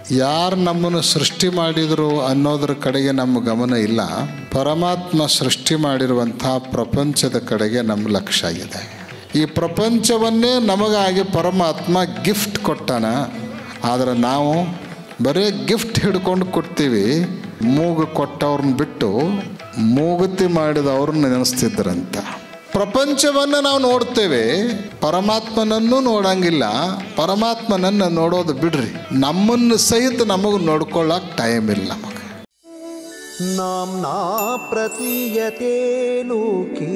ಯಾರು ನಮ್ಮನ್ನು ಸೃಷ್ಟಿ ಮಾಡಿದರು ಅನ್ನೋದ್ರ ಕಡೆಗೆ ನಮ್ಮ ಗಮನ ಇಲ್ಲ ಪರಮಾತ್ಮ ಸೃಷ್ಟಿ ಮಾಡಿರುವಂಥ ಪ್ರಪಂಚದ ಕಡೆಗೆ ನಮ್ಮ ಲಕ್ಷ್ಯ ಇದೆ ಈ ಪ್ರಪಂಚವನ್ನೇ ನಮಗಾಗಿ ಪರಮಾತ್ಮ ಗಿಫ್ಟ್ ಕೊಟ್ಟಾನ ಆದರೆ ನಾವು ಬರೀ ಗಿಫ್ಟ್ ಹಿಡ್ಕೊಂಡು ಕೊಡ್ತೀವಿ ಮೂಗು ಕೊಟ್ಟವ್ರನ್ನ ಬಿಟ್ಟು ಮೂಗುತಿ ಮಾಡಿದವ್ರನ್ನ ನೆನೆಸ್ತಿದ್ರಂತ ಪ್ರಪಂಚವನ್ನು ನಾವು ನೋಡ್ತೇವೆ ಪರಮಾತ್ಮನನ್ನು ನೋಡಂಗಿಲ್ಲ ಪರಮಾತ್ಮನನ್ನು ನೋಡೋದು ಬಿಡ್ರಿ ನಮ್ಮನ್ನು ಸಹಿತ ನಮಗೆ ನೋಡ್ಕೊಳ್ಳೋಕೆ ಟೈಮ್ ಇಲ್ಲ ನಮಗೆ नाम्ना प्रतीयते लोके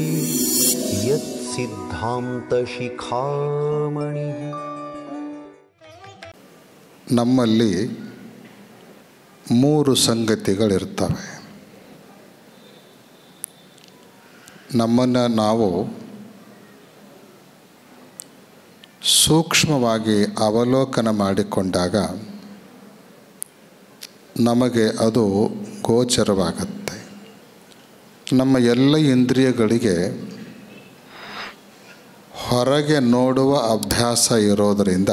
यत्सिद्धान्तशिखामणिः ನಮ್ಮಲ್ಲಿ ಮೂರು ಸಂಗತಿಗಳಿರ್ತವೆ ನಮ್ಮನ್ನು ನಾವು ಸೂಕ್ಷ್ಮವಾಗಿ ಅವಲೋಕನ ಮಾಡಿಕೊಂಡಾಗ ನಮಗೆ ಅದು ಗೋಚರವಾಗುತ್ತೆ ನಮ್ಮ ಎಲ್ಲ ಇಂದ್ರಿಯಗಳಿಗೆ ಹೊರಗೆ ನೋಡುವ ಅಭ್ಯಾಸ ಇರೋದರಿಂದ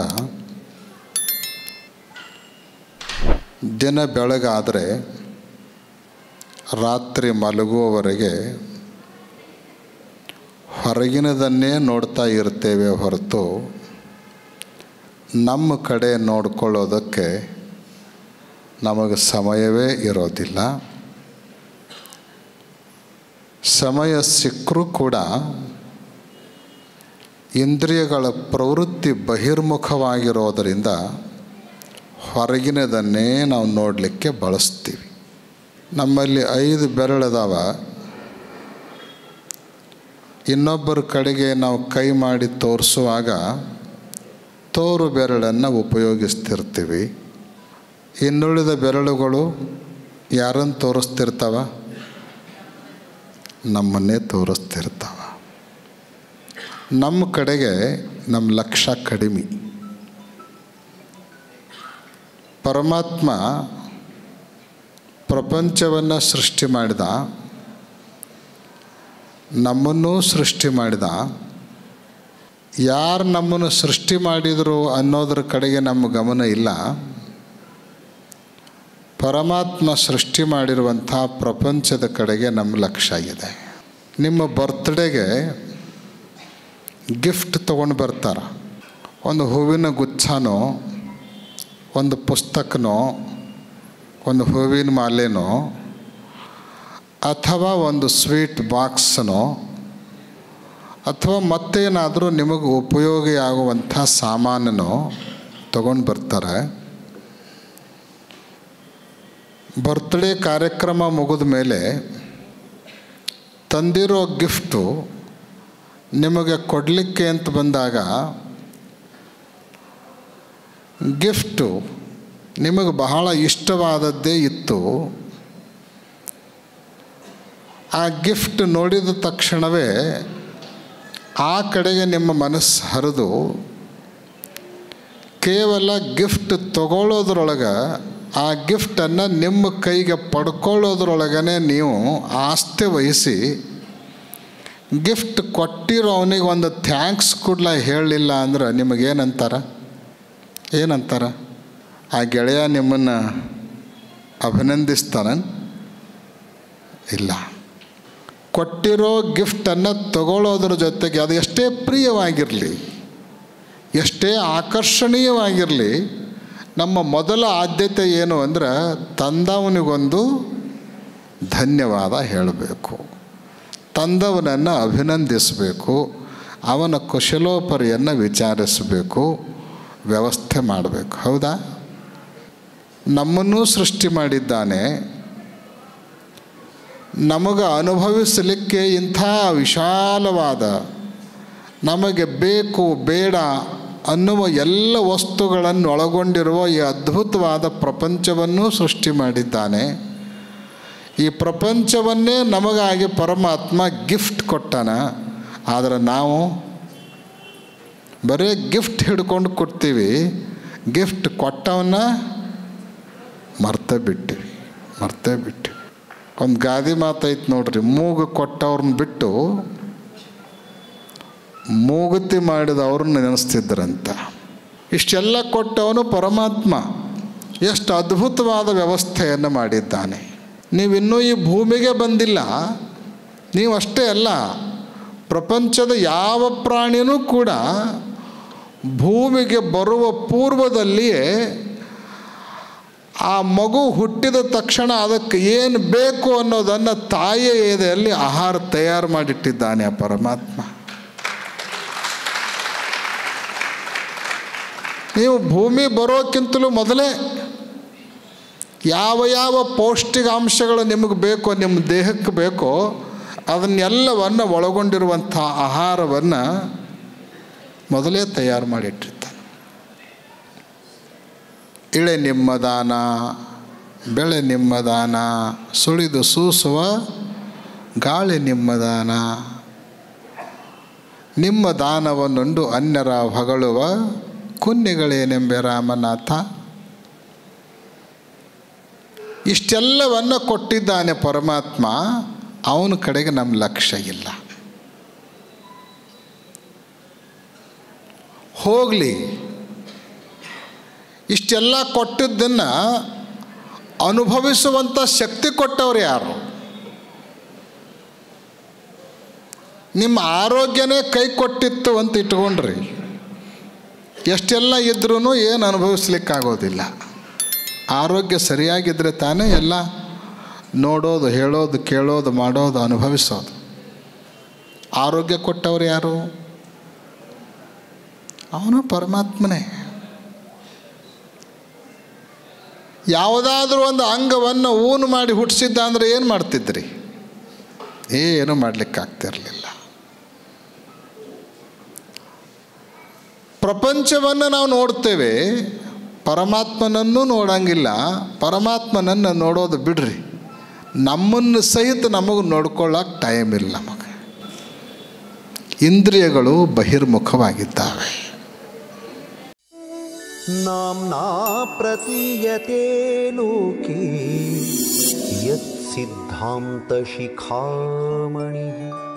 ದಿನ ಬೆಳಗಾದರೆ ರಾತ್ರಿ ಮಲಗುವವರೆಗೆ ಹೊರಗಿನದನ್ನೇ ನೋಡ್ತಾ ಇರ್ತೇವೆ ಹೊರತು ನಮ್ಮ ಕಡೆ ನೋಡ್ಕೊಳ್ಳೋದಕ್ಕೆ ನಮಗೆ ಸಮಯವೇ ಇರೋದಿಲ್ಲ ಸಮಯ ಸಿಕ್ಕರೂ ಕೂಡ ಇಂದ್ರಿಯಗಳ ಪ್ರವೃತ್ತಿ ಬಹಿರ್ಮುಖವಾಗಿರೋದರಿಂದ ಹೊರಗಿನದನ್ನೇ ನಾವು ನೋಡಲಿಕ್ಕೆ ಬಳಸ್ತೀವಿ ನಮ್ಮಲ್ಲಿ ಐದು ಬೆರಳದಾವ ಇನ್ನೊಬ್ಬರ ಕಡೆಗೆ ನಾವು ಕೈ ಮಾಡಿ ತೋರಿಸುವಾಗ ತೋರು ಬೆರಳನ್ನು ಉಪಯೋಗಿಸ್ತಿರ್ತೀವಿ ಇನ್ನುಳಿದ ಬೆರಳುಗಳು ಯಾರನ್ನು ತೋರಿಸ್ತಿರ್ತಾವ ನಮ್ಮನ್ನೇ ತೋರಿಸ್ತಿರ್ತಾವ ನಮ್ಮ ಕಡೆಗೆ ನಮ್ಮ ಲಕ್ಷ್ಯ ಕಡಿಮೆ ಪರಮಾತ್ಮ ಪ್ರಪಂಚವನ್ನು ಸೃಷ್ಟಿ ಮಾಡಿದ ನಮ್ಮನ್ನೂ ಸೃಷ್ಟಿ ಮಾಡಿದ ಯಾರು ನಮ್ಮನ್ನು ಸೃಷ್ಟಿ ಮಾಡಿದರು ಅನ್ನೋದ್ರ ಕಡೆಗೆ ನಮ್ಮ ಗಮನ ಇಲ್ಲ ಪರಮಾತ್ಮ ಸೃಷ್ಟಿ ಮಾಡಿರುವಂಥ ಪ್ರಪಂಚದ ಕಡೆಗೆ ನಮ್ಮ ಲಕ್ಷ್ಯ ಇದೆ ನಿಮ್ಮ ಬರ್ತ್ಡೇಗೆ ಗಿಫ್ಟ್ ತೊಗೊಂಡು ಬರ್ತಾರೆ ಒಂದು ಹೂವಿನ ಗುಚ್ಛನೋ ಒಂದು ಪುಸ್ತಕನೋ ಒಂದು ಹೂವಿನ ಮಾಲೆನೋ ಅಥವಾ ಒಂದು ಸ್ವೀಟ್ ಬಾಕ್ಸನೋ ಅಥವಾ ಮತ್ತೇನಾದರೂ ನಿಮಗೆ ಉಪಯೋಗಿ ಆಗುವಂಥ ಸಾಮಾನನ್ನು ತಗೊಂಡು ಬರ್ತಾರೆ ಬರ್ತ್ಡೇ ಕಾರ್ಯಕ್ರಮ ಮುಗಿದ ಮೇಲೆ ತಂದಿರೋ ಗಿಫ್ಟು ನಿಮಗೆ ಕೊಡಲಿಕ್ಕೆ ಅಂತ ಬಂದಾಗ ಗಿಫ್ಟು ನಿಮಗೆ ಬಹಳ ಇಷ್ಟವಾದದ್ದೇ ಇತ್ತು ಆ ಗಿಫ್ಟ್ ನೋಡಿದ ತಕ್ಷಣವೇ ಆ ಕಡೆಗೆ ನಿಮ್ಮ ಮನಸ್ಸು ಹರಿದು ಕೇವಲ ಗಿಫ್ಟ್ ತಗೊಳ್ಳೋದ್ರೊಳಗೆ ಆ ಗಿಫ್ಟನ್ನು ನಿಮ್ಮ ಕೈಗೆ ಪಡ್ಕೊಳ್ಳೋದ್ರೊಳಗನೆ ನೀವು ಆಸ್ತಿ ವಹಿಸಿ ಗಿಫ್ಟ್ ಕೊಟ್ಟಿರೋ ಅವನಿಗೆ ಒಂದು ಥ್ಯಾಂಕ್ಸ್ ಕೊಡ್ಲ ಹೇಳಲಿಲ್ಲ ಅಂದ್ರೆ ನಿಮಗೇನಂತಾರ ಏನಂತಾರ ಆ ಗೆಳೆಯ ನಿಮ್ಮನ್ನು ಅಭಿನಂದಿಸ್ತಾನ ಇಲ್ಲ ಕೊಟ್ಟಿರೋ ಗಿಫ್ಟನ್ನು ತಗೊಳ್ಳೋದ್ರ ಜೊತೆಗೆ ಅದು ಎಷ್ಟೇ ಪ್ರಿಯವಾಗಿರಲಿ ಎಷ್ಟೇ ಆಕರ್ಷಣೀಯವಾಗಿರಲಿ ನಮ್ಮ ಮೊದಲ ಆದ್ಯತೆ ಏನು ಅಂದ್ರೆ ತಂದವನಿಗೊಂದು ಧನ್ಯವಾದ ಹೇಳಬೇಕು ತಂದವನನ್ನು ಅಭಿನಂದಿಸಬೇಕು ಅವನ ಕುಶಲೋಪರಿಯನ್ನು ವಿಚಾರಿಸಬೇಕು ವ್ಯವಸ್ಥೆ ಮಾಡಬೇಕು ಹೌದಾ ನಮ್ಮನ್ನೂ ಸೃಷ್ಟಿ ಮಾಡಿದ್ದಾನೆ ನಮಗೆ ಅನುಭವಿಸಲಿಕ್ಕೆ ಇಂಥ ವಿಶಾಲವಾದ ನಮಗೆ ಬೇಕು ಬೇಡ ಅನ್ನುವ ಎಲ್ಲ ವಸ್ತುಗಳನ್ನು ಒಳಗೊಂಡಿರುವ ಈ ಅದ್ಭುತವಾದ ಪ್ರಪಂಚವನ್ನೂ ಸೃಷ್ಟಿ ಮಾಡಿದ್ದಾನೆ ಈ ಪ್ರಪಂಚವನ್ನೇ ನಮಗಾಗಿ ಪರಮಾತ್ಮ ಗಿಫ್ಟ್ ಕೊಟ್ಟಾನ ಆದರೆ ನಾವು ಬರೀ ಗಿಫ್ಟ್ ಹಿಡ್ಕೊಂಡು ಕೊಡ್ತೀವಿ ಗಿಫ್ಟ್ ಕೊಟ್ಟವನ್ನ ಮರ್ತ ಬಿಟ್ಟಿವಿ ಮರ್ತೇ ಬಿಟ್ಟಿವಿ ಒಂದು ಗಾದಿ ಮಾತೈತೆ ನೋಡ್ರಿ ಮೂಗು ಕೊಟ್ಟವ್ರನ್ನ ಬಿಟ್ಟು ಮೂಗುತಿ ಮಾಡಿದವ್ರನ್ನ ನೆನೆಸ್ತಿದ್ರಂತ ಇಷ್ಟೆಲ್ಲ ಕೊಟ್ಟವನು ಪರಮಾತ್ಮ ಎಷ್ಟು ಅದ್ಭುತವಾದ ವ್ಯವಸ್ಥೆಯನ್ನು ಮಾಡಿದ್ದಾನೆ ನೀವಿನ್ನೂ ಈ ಭೂಮಿಗೆ ಬಂದಿಲ್ಲ ನೀವು ಅಷ್ಟೇ ಅಲ್ಲ ಪ್ರಪಂಚದ ಯಾವ ಪ್ರಾಣಿನೂ ಕೂಡ ಭೂಮಿಗೆ ಬರುವ ಪೂರ್ವದಲ್ಲಿಯೇ ಆ ಮಗು ಹುಟ್ಟಿದ ತಕ್ಷಣ ಅದಕ್ಕೆ ಏನು ಬೇಕು ಅನ್ನೋದನ್ನು ತಾಯಿಯ ಎದೆಯಲ್ಲಿ ಆಹಾರ ತಯಾರು ಮಾಡಿಟ್ಟಿದ್ದಾನೆ ಆ ಪರಮಾತ್ಮ ನೀವು ಭೂಮಿ ಬರೋಕ್ಕಿಂತಲೂ ಮೊದಲೇ ಯಾವ ಯಾವ ಪೌಷ್ಟಿಕಾಂಶಗಳು ನಿಮಗೆ ಬೇಕೋ ನಿಮ್ಮ ದೇಹಕ್ಕೆ ಬೇಕೋ ಅದನ್ನೆಲ್ಲವನ್ನು ಒಳಗೊಂಡಿರುವಂಥ ಆಹಾರವನ್ನು ಮೊದಲೇ ತಯಾರು ಮಾಡಿಟ್ಟಿರ್ತಾನೆ ಇಳೆ ನಿಮ್ಮ ದಾನ ಬೆಳೆ ನಿಮ್ಮ ದಾನ ಸುಳಿದು ಸೂಸುವ ಗಾಳಿ ನಿಮ್ಮ ದಾನ ನಿಮ್ಮ ದಾನವನ್ನುಂಡು ಅನ್ಯರ ಹೊಗಳುವ ಕುನ್ನಿಗಳೇನೆಂಬೆ ರಾಮನಾಥ ಇಷ್ಟೆಲ್ಲವನ್ನು ಕೊಟ್ಟಿದ್ದಾನೆ ಪರಮಾತ್ಮ ಅವನ ಕಡೆಗೆ ನಮ್ಮ ಲಕ್ಷ್ಯ ಇಲ್ಲ ಹೋಗಲಿ ಇಷ್ಟೆಲ್ಲ ಕೊಟ್ಟಿದ್ದನ್ನು ಅನುಭವಿಸುವಂಥ ಶಕ್ತಿ ಕೊಟ್ಟವ್ರು ಯಾರು ನಿಮ್ಮ ಆರೋಗ್ಯನೇ ಕೈ ಕೊಟ್ಟಿತ್ತು ಅಂತ ಇಟ್ಕೊಂಡ್ರಿ ಎಷ್ಟೆಲ್ಲ ಇದ್ರೂ ಏನು ಅನುಭವಿಸ್ಲಿಕ್ಕಾಗೋದಿಲ್ಲ ಆರೋಗ್ಯ ಸರಿಯಾಗಿದ್ದರೆ ತಾನೇ ಎಲ್ಲ ನೋಡೋದು ಹೇಳೋದು ಕೇಳೋದು ಮಾಡೋದು ಅನುಭವಿಸೋದು ಆರೋಗ್ಯ ಕೊಟ್ಟವ್ರು ಯಾರು ಅವನು ಪರಮಾತ್ಮನೇ ಯಾವುದಾದ್ರೂ ಒಂದು ಅಂಗವನ್ನು ಊನು ಮಾಡಿ ಹುಟ್ಟಿಸಿದ್ದ ಅಂದರೆ ಏನು ಮಾಡ್ತಿದ್ರಿ ಏನು ಮಾಡಲಿಕ್ಕಾಗ್ತಿರಲಿಲ್ಲ ಪ್ರಪಂಚವನ್ನು ನಾವು ನೋಡ್ತೇವೆ ಪರಮಾತ್ಮನನ್ನು ನೋಡಂಗಿಲ್ಲ ಪರಮಾತ್ಮನನ್ನು ನೋಡೋದು ಬಿಡ್ರಿ ನಮ್ಮನ್ನು ಸಹಿತ ನಮಗೆ ನೋಡ್ಕೊಳ್ಳೋಕೆ ಟೈಮ್ ಇಲ್ಲ ನಮಗೆ ಇಂದ್ರಿಯಗಳು ಬಹಿರ್ಮುಖವಾಗಿದ್ದಾವೆ नाम्ना प्रतीयते लोके यत्सिद्धान्तशिखामणिः